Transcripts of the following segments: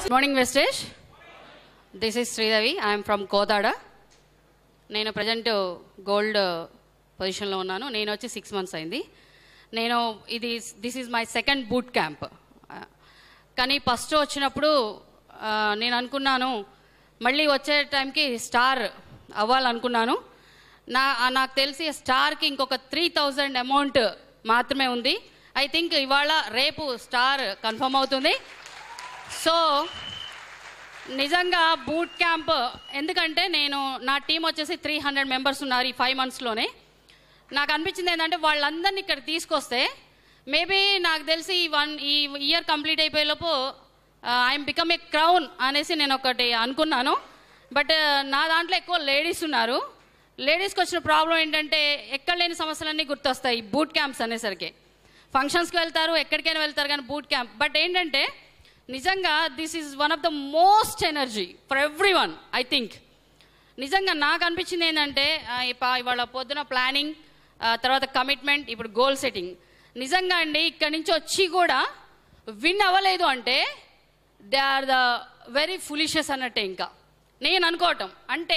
Good morning Vestige this is Sridevi I'm from Kodad నేను present gold పొజిషన్లో ఉన్నాను నేను వచ్చి సిక్స్ మంత్స్ అయింది నేను ఇది this is my second boot camp కానీ ఫస్ట్ వచ్చినప్పుడు ఆ, నేను అనుకున్నాను మళ్ళీ వచ్చే టైంకి స్టార్ అవ్వాలనుకున్నాను నా ఆ, నాకు తెలిసి స్టార్కి ఇంకొక త్రీ థౌజండ్ అమౌంట్ మాత్రమే ఉంది ఐ థింక్ ఇవాళ రేపు స్టార్ కన్ఫర్మ్ అవుతుంది సో నిజంగా బూట్ క్యాంప్ ఎందుకంటే నేను నా టీం వచ్చేసి త్రీ హండ్రెడ్ మెంబర్స్ ఉన్నారు ఈ ఫైవ్ మంత్స్లోనే నాకు అనిపించింది ఏంటంటే వాళ్ళందరినీ ఇక్కడ తీసుకొస్తే మేబీ నాకు తెలిసి ఈ వన్ ఈ ఇయర్ కంప్లీట్ అయిపోయేలోపు ఐఎమ్ బికమ్ ఏ క్రౌన్ అనేసి నేను ఒకటి అనుకున్నాను బట్ నా దాంట్లో ఎక్కువ లేడీస్ ఉన్నారు లేడీస్కి వచ్చిన ప్రాబ్లం ఏంటంటే ఎక్కడ లేని సమస్యలన్నీ గుర్తొస్తాయి ఈ బూట్ క్యాంప్స్ అనేసరికి ఫంక్షన్స్కి వెళ్తారు ఎక్కడికైనా వెళ్తారు కానీ బూట్ క్యాంప్ బట్ ఏంటంటే నిజంగా this is one of the most energy for everyone I think నిజంగా నాకు అనిపించింది ఏంటంటే ఆ, ఇప్ప- ఇవాళ పొద్దున ప్లానింగ్ తర్వాత కమిట్మెంట్ ఇప్పుడు గోల్ సెట్టింగ్ నిజంగా అండి ఇక్కడి నుంచి వచ్చి కూడా విన్ అవ్వలేదు అంటే దే ఆర్ ద వెరీ ఫులిషియస్ అన్నట్టే ఇంకా నేను అనుకోవటం అంటే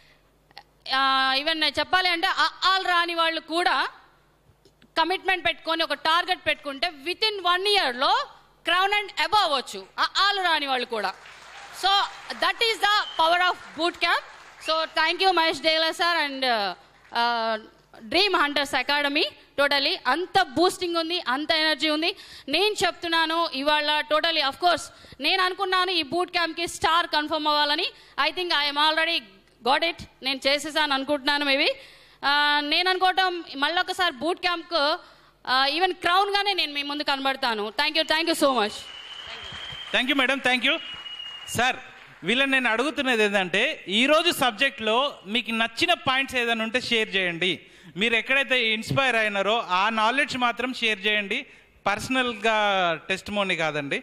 ఈవెన్ చెప్పాలి అంటే ఆల్ రాని వాళ్ళు కూడా కమిట్మెంట్ పెట్టుకొని ఒక టార్గెట్ పెట్టుకుంటే విత్ ఇన్ వన్ ఇయర్లో క్రౌన్ అండ్ అబవ్ అవ్వచ్చు ఆలు రాని వాళ్ళు కూడా so that is the power of boot camp so thank you Mahesh Dela sir and dream hunters academy totally అంత బూస్టింగ్ ఉంది అంత ఎనర్జీ ఉంది నేను చెప్తున్నాను ఇవాళ టోటలీ అఫ్ కోర్స్ నేను అనుకున్నాను ఈ బూట్ క్యాంప్కి స్టార్ కన్ఫర్మ్ అవ్వాలని I think I'm already got it నేను చేసేసాను అనుకుంటున్నాను మేబీ నేను అనుకోవటం మళ్ళీ ఒకసారి బూట్ క్యాంప్కు ఈవెన్ క్రౌన్గానే నేను మీ ముందు కనబడతాను thank you thank you so much thank you madam thank you sir వీళ్ళని నేను అడుగుతున్నది ఏంటంటే ఈరోజు సబ్జెక్ట్లో మీకు నచ్చిన పాయింట్స్ ఏదైనా ఉంటే షేర్ చేయండి మీరు ఎక్కడైతే ఇన్స్పైర్ అయినారో ఆ నాలెడ్జ్ మాత్రం షేర్ చేయండి పర్సనల్గా టెస్ట్ మోని కాదండి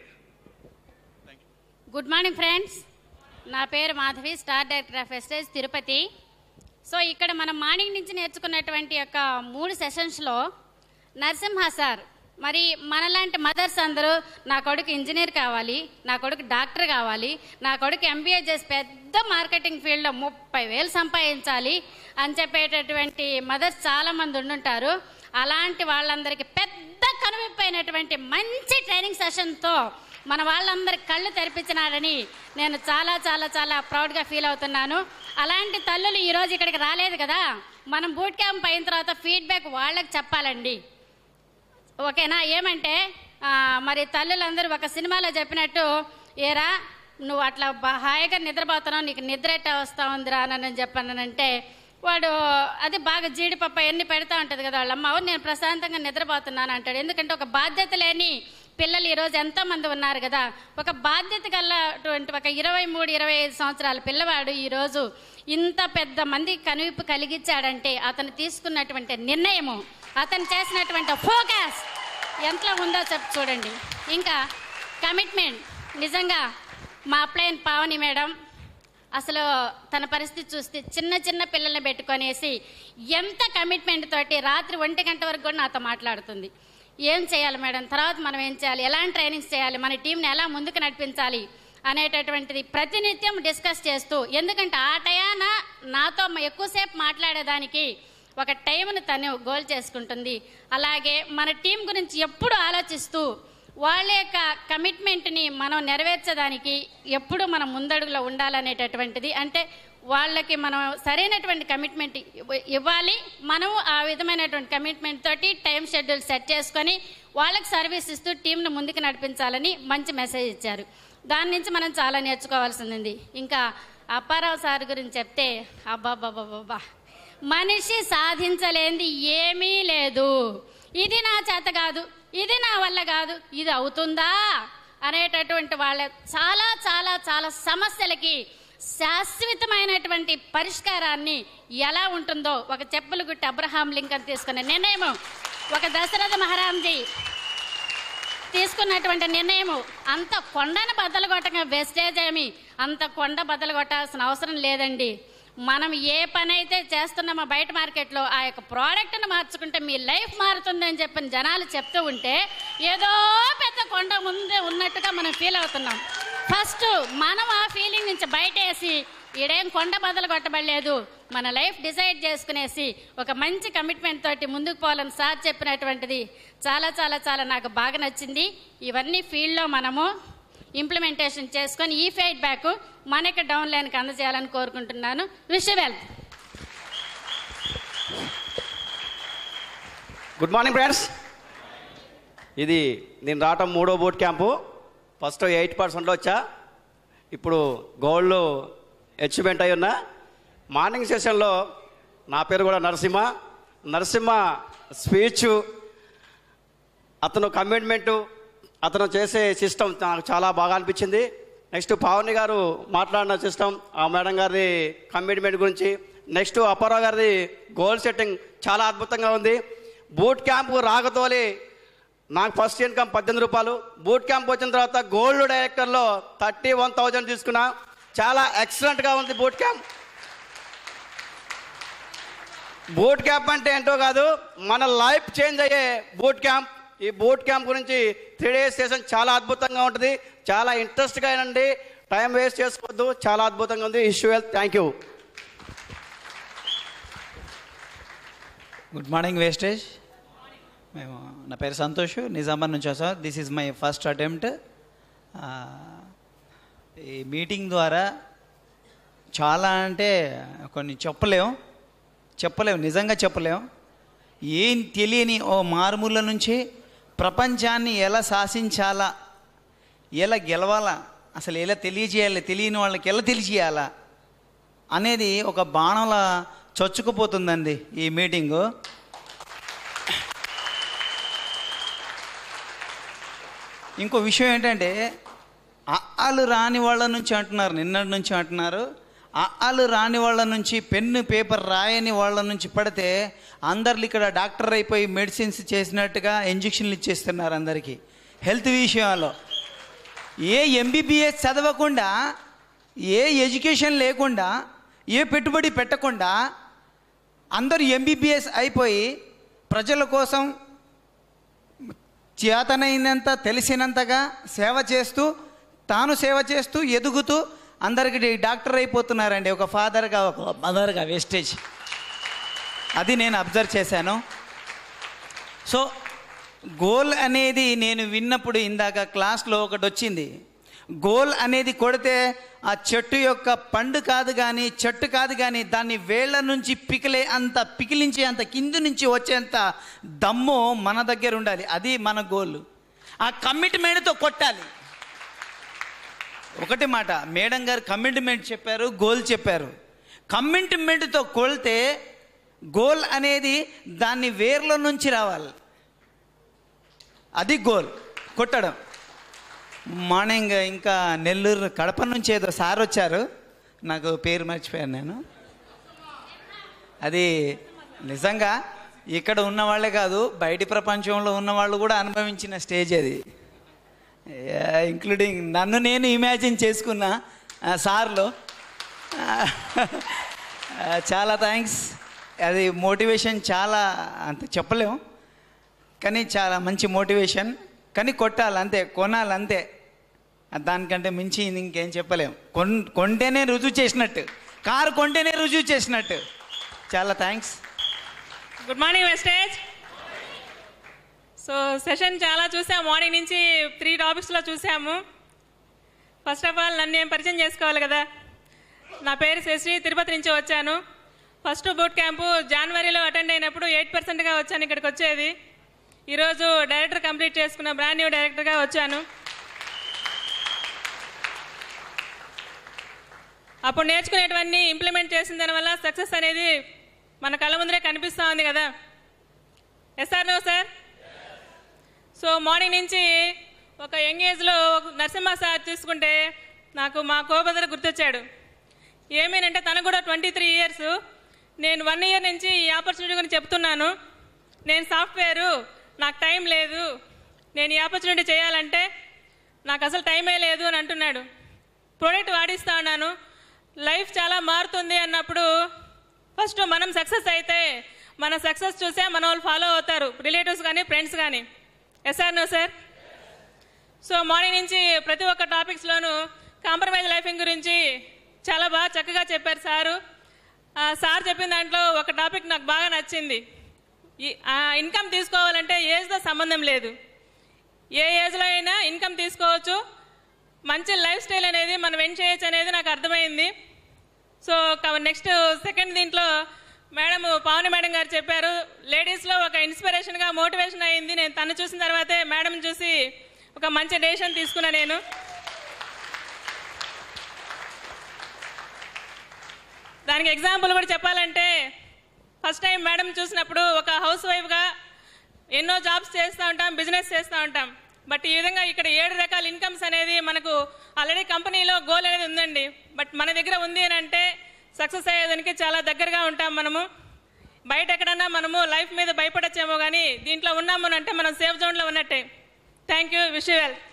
గుడ్ మార్నింగ్ ఫ్రెండ్స్ నా పేరు Madhavi star director of Vestige Tirupati so ఇక్కడ మనం మార్నింగ్ నుంచి నేర్చుకున్నటువంటి యొక్క మూడు సెషన్స్లో నరసింహ సార్ మరి మనలాంటి మదర్స్ అందరూ నా కొడుకు ఇంజనీర్ కావాలి నా కొడుకు డాక్టర్ కావాలి నా కొడుకు ఎంబీఏ చేసి పెద్ద మార్కెటింగ్ ఫీల్డ్లో ముప్పై వేలు సంపాదించాలి అని చెప్పేటటువంటి మదర్స్ చాలామంది ఉండుంటారు అలాంటి వాళ్ళందరికీ పెద్ద కనువిప్పైనటువంటి మంచి ట్రైనింగ్ సెషన్తో మన వాళ్ళందరి కళ్ళు తెరిపించినారని నేను చాలా చాలా చాలా ప్రౌడ్గా ఫీల్ అవుతున్నాను అలాంటి తల్లులు ఈరోజు ఇక్కడికి రాలేదు కదా మనం బూట్ క్యాంప్ అయిన తర్వాత ఫీడ్బ్యాక్ వాళ్ళకి చెప్పాలండి ఓకేనా ఏమంటే ఆ, మరి తల్లులందరూ ఒక సినిమాలో చెప్పినట్టు ఏరా నువ్వు అట్లా బా- హాయిగా నిద్రపోతున్నావు నీకు నిద్ర ఎట్టా వస్తా ఉందిరా అని నేను చెప్పానంటే వాడు అది బాగా జీడిపప్పు ఎన్ని పెడతా ఉంటుంది కదా వాళ్ళ అమ్మ "అవును, నేను ప్రశాంతంగా నిద్రపోతున్నాను అంటాడు ఎందుకంటే ఒక బాధ్యత లేని పిల్లలు ఈరోజు ఎంతో మంది ఉన్నారు కదా ఒక బాధ్యత గలటువంటి ఒక ఇరవై మూడు ఇరవై ఐదు సంవత్సరాల పిల్లవాడు ఈరోజు ఇంత పెద్ద మంది కనువిప్పు కలిగించాడంటే అతను తీసుకున్నటువంటి నిర్ణయము అతను చేసినటువంటి ఫోకస్ ఎంతలో ఉందో చెప్పి చూడండి ఇంకా కమిట్మెంట్ నిజంగా మా అప్లైన్ పావని మేడం అసలు తన పరిస్థితి చూస్తే చిన్న చిన్న పిల్లల్ని పెట్టుకొనేసి ఎంత కమిట్మెంట్ తోటి రాత్రి ఒంటి గంట వరకు కూడా నాతో మాట్లాడుతుంది ఏం చేయాలి మేడం తర్వాత మనం ఏం చేయాలి ఎలాంటి ట్రైనింగ్స్ చేయాలి మన టీంని ఎలా ముందుకు నడిపించాలి అనేటటువంటిది ప్రతినిత్యం డిస్కస్ చేస్తూ ఎందుకంటే ఆ టయాన నాతో మ- ఎక్కువసేపు మాట్లాడేదానికి ఒక టైంను తను గోల్ చేసుకుంటుంది అలాగే మన టీం గురించి ఎప్పుడు ఆలోచిస్తూ వాళ్ళ యొక్క కమిట్మెంట్ని మనం నెరవేర్చడానికి ఎప్పుడు మనం ముందడుగులో ఉండాలనేటటువంటిది అంటే వాళ్ళకి మనం సరైనటువంటి కమిట్మెంట్ ఇవ్వ- ఇవ్వాలి మనం ఆ విధమైనటువంటి కమిట్మెంట్ తోటి టైం షెడ్యూల్ సెట్ చేసుకొని వాళ్ళకి సర్వీస్ ఇస్తూ టీంను ముందుకు నడిపించాలని మంచి మెసేజ్ ఇచ్చారు దాని నుంచి మనం చాలా నేర్చుకోవాల్సింది ఉంది. ఇంకా అప్పారావు సార్ గురించి చెప్తే అబ్బాబ్బాబ్బాబ్బా మనిషి సాధించలేనిది ఏమీ లేదు ఇది నా చేత కాదు ఇది నా వల్ల కాదు ఇది అవుతుందా అనేటటువంటి వాళ్ళ చాలా చాలా చాలా సమస్యలకి శాశ్వతమైనటువంటి పరిష్కారాన్ని ఎలా ఉంటుందో ఒక చెప్పులు గుట్టి అబ్రహాం లింకన్ తీసుకున్న నిర్ణయం ఒక దశరథ మహారాంజీ తీసుకున్నటువంటి నిర్ణయము అంత కొండను బద్దలు కొట్టగా వెస్టేజ్ ఏమి అంత కొండ బద్దలు కొట్టాల్సిన అవసరం లేదండి మనం ఏ పని అయితే చేస్తున్నామో బయట మార్కెట్లో ఆ యొక్క ప్రోడక్ట్ని మార్చుకుంటే మీ లైఫ్ మారుతుందని చెప్పిన జనాలు చెప్తూ ఉంటే ఏదో పెద్ద కొండ ముందే ఉన్నట్టుగా మనం ఫీల్ అవుతున్నాం ఫస్ట్ మనం ఆ ఫీలింగ్ నుంచి బయటేసి ఈడేం కొండ బదులు కొట్టబడలేదు మన లైఫ్ డిసైడ్ చేసుకునేసి ఒక మంచి కమిట్మెంట్ తోటి ముందుకు పోవాలని సార్ చెప్పినటువంటిది చాలా చాలా చాలా నాకు బాగా నచ్చింది ఇవన్నీ ఫీల్డ్లో మనము ఇంప్లిమెంటేషన్ చేసుకొని ఈ ఫీడ్బ్యాక్ మనకి డౌన్ లైన్కి అందజేయాలని కోరుకుంటున్నాను wish wealth good morning friends ఇది నేను రావటం మూడో బూట్ క్యాంపు ఫస్ట్ ఎయిట్ పర్సెంట్లో వచ్చా ఇప్పుడు గోల్డ్ అచీవ్మెంట్ అయి ఉన్నా మార్నింగ్ సెషన్లో నా పేరు కూడా నరసింహ నరసింహ స్పీచ్ అతను కమిట్మెంటు అతను చేసే సిస్టమ్ నాకు చాలా బాగా అనిపించింది నెక్స్ట్ పావని గారు మాట్లాడిన సిస్టమ్ ఆ మేడం గారి కమిట్మెంట్ గురించి నెక్స్ట్ అప్పారావు గారిది గోల్ సెట్టింగ్ చాలా అద్భుతంగా ఉంది బూట్ క్యాంప్ రాగతోలి నాకు ఫస్ట్ ఇన్కమ్ పద్దెనిమిది రూపాయలు బూట్ క్యాంప్ వచ్చిన తర్వాత గోల్డ్ డైరెక్టర్లో థర్టీ వన్ థౌజండ్ తీసుకున్నా చాలా ఎక్సలెంట్గా ఉంది బూట్ క్యాంప్ బూట్ క్యాంప్ అంటే ఏంటో కాదు మన లైఫ్ చేంజ్ అయ్యే బూట్ క్యాంప్ ఈ బూట్ క్యాంప్ గురించి త్రీ డేస్ సెషన్ చాలా అద్భుతంగా ఉంటుంది చాలా ఇంట్రెస్ట్గా అయినండి టైం వేస్ట్ చేసుకోవద్దు చాలా అద్భుతంగా ఉంది issue wealth thank you good morning Vestige మేము నా పేరు సంతోష్ నిజామాబాద్ నుంచి వస్తాం this is my first attempt ఈ మీటింగ్ ద్వారా చాలా అంటే కొన్ని చెప్పలేం చెప్పలేం నిజంగా చెప్పలేం ఏం తెలియని ఓ మారుమూల నుంచి ప్రపంచాన్ని ఎలా శాసించాలా ఎలా గెలవాలా అసలు ఎలా తెలియజేయాలి తెలియని వాళ్ళకి ఎలా తెలియజేయాలా అనేది ఒక బాణంలా చొచ్చుకుపోతుందండి ఈ మీటింగు ఇంకో విషయం ఏంటంటే అఆలు రాని వాళ్ళ నుంచి అంటున్నారు నిన్నటి నుంచి అంటున్నారు అఆలు రాని వాళ్ళ నుంచి పెన్ను పేపర్ రాయని వాళ్ళ నుంచి పడితే అందరు ఇక్కడ డాక్టర్ అయిపోయి మెడిసిన్స్ చేసినట్టుగా ఇంజక్షన్లు ఇచ్చేస్తున్నారు అందరికీ హెల్త్ విషయాల్లో ఏ ఎంబీబీఎస్ చదవకుండా ఏ ఎడ్యుకేషన్ లేకుండా ఏ పెట్టుబడి పెట్టకుండా అందరూ ఎంబీబీఎస్ అయిపోయి ప్రజల కోసం చేతనైనంత తెలిసినంతగా సేవ చేస్తూ తాను సేవ చేస్తూ ఎదుగుతూ అందరికి డాక్టర్ అయిపోతున్నారండి ఒక ఫాదర్గా ఒక మదర్గా వేస్టేజ్ అది నేను అబ్జర్వ్ చేశాను సో గోల్ అనేది నేను విన్నప్పుడు ఇందాక క్లాస్లో ఒకటి వచ్చింది గోల్ అనేది కొడితే ఆ చెట్టు యొక్క పండు కాదు కానీ చెట్టు కాదు కానీ దాన్ని వేళ్ల నుంచి పికిలే అంత పికిలించే అంత కింది నుంచి వచ్చేంత దమ్ము మన దగ్గర ఉండాలి అది మన గోల్ ఆ కమిట్మెంట్తో కొట్టాలి ఒకటి మాట మేడం గారు కమిట్మెంట్ చెప్పారు గోల్ చెప్పారు కమిట్మెంట్తో కొలితే గోల్ అనేది దాన్ని వేర్ల నుంచి రావాలి అది గోల్ కొట్టడం మార్నింగ్ ఇంకా నెల్లూరు కడప నుంచి ఏదో సార్ వచ్చారు నాకు పేరు మర్చిపోయాను నేను అది నిజంగా ఇక్కడ ఉన్న వాళ్ళే కాదు బయటి ప్రపంచంలో ఉన్న వాళ్ళు కూడా అనుభవించిన స్టేజ్ అది ఇంక్లూడింగ్ నన్ను నేను ఇమాజిన్ చేసుకున్న ఆ, సార్లో ఆ, చాలా థ్యాంక్స్ అది మోటివేషన్ చాలా అంత చెప్పలేము కానీ చాలా మంచి మోటివేషన్ కానీ కొట్టాలి అంతే కొనాలి అంతే దానికంటే మించి ఇంకేం చెప్పలేం కొన్ కొంటేనే రుజువు చేసినట్టు కారు కొంటేనే రుజువు చేసినట్టు చాలా thanks good morning Vestige so session చాలా చూసాం మార్నింగ్ నుంచి త్రీ టాపిక్స్లో చూసాము ఫస్ట్ ఆఫ్ ఆల్ నన్ను నేను పరిచయం చేసుకోవాలి కదా నా పేరు శశి తిరుపతి నుంచి వచ్చాను ఫస్ట్ బూట్ క్యాంపు జనవరిలో అటెండ్ అయినప్పుడు ఎయిట్ పర్సెంట్గా వచ్చాను ఇక్కడికి వచ్చేది ఈరోజు డైరెక్టర్ కంప్లీట్ చేసుకున్న బ్రాండ్ న్యూ డైరెక్టర్గా వచ్చాను అప్పుడు నేర్చుకునేటివన్నీ ఇంప్లిమెంట్ చేసిన దానివల్ల సక్సెస్ అనేది మన కళ్ళ ముందరే కనిపిస్తూ ఉంది కదా yes sir no sir so morning నుంచి ఒక యంగ్ ఏజ్లో నరసింహ సార్ తీసుకుంటే నాకు మా కోబదర గుర్తొచ్చాడు ఏమేనంటే తనకు కూడా ట్వంటీ త్రీ ఇయర్స్ నేను వన్ ఇయర్ నుంచి ఈ ఆపర్చునిటీ గురించి చెప్తున్నాను నేను సాఫ్ట్వేరు నాకు టైం లేదు నేను ఈ ఆపర్చునిటీ చేయాలంటే నాకు అసలు టైమే లేదు అని అంటున్నాడు ప్రోడక్ట్ వాడిస్తా ఉన్నాను లైఫ్ చాలా మారుతుంది అన్నప్పుడు ఫస్ట్ మనం సక్సెస్ అయితే మన సక్సెస్ చూసే మన వాళ్ళు ఫాలో అవుతారు రిలేటివ్స్ కానీ ఫ్రెండ్స్ కానీ yes or no sir so morning నుంచి ప్రతి ఒక్క టాపిక్స్లోనూ కాంప్రమైజ్ లైఫింగ్ గురించి చాలా బాగా చక్కగా చెప్పారు సారు ఆ, సార్ చెప్పిన దాంట్లో ఒక టాపిక్ నాకు బాగా నచ్చింది ఈ ఇన్కమ్ తీసుకోవాలంటే ఏజ్తో సంబంధం లేదు ఏ ఏజ్లో అయినా ఇన్కమ్ తీసుకోవచ్చు మంచి లైఫ్ స్టైల్ అనేది మనం ఏం చేయొచ్చు అనేది నాకు అర్థమైంది సో నెక్స్ట్ సెకండ్ దీంట్లో మేడం పావని మేడం గారు చెప్పారు లేడీస్లో ఒక ఇన్స్పిరేషన్గా మోటివేషన్ అయింది నేను తను చూసిన తర్వాతే మేడం చూసి ఒక మంచి డెసిషన్ తీసుకున్నా నేను దానికి ఎగ్జాంపుల్ కూడా చెప్పాలంటే ఫస్ట్ టైం మేడం చూసినప్పుడు ఒక హౌస్ వైఫ్గా ఎన్నో జాబ్స్ చేస్తూ ఉంటాం బిజినెస్ చేస్తూ ఉంటాం బట్ ఈ విధంగా ఇక్కడ ఏడు రకాల ఇన్కమ్స్ అనేది మనకు ఆల్రెడీ కంపెనీలో గోల్ అనేది ఉందండి బట్ మన దగ్గర ఉంది అని అంటే సక్సెస్ అయ్యేదానికి చాలా దగ్గరగా ఉంటాం మనము బయట ఎక్కడన్నా మనము లైఫ్ మీద భయపడచ్చేమో కానీ దీంట్లో ఉన్నాము అని అంటే మనం సేఫ్ జోన్లో ఉన్నట్టే థ్యాంక్ యూ విష్ వెల్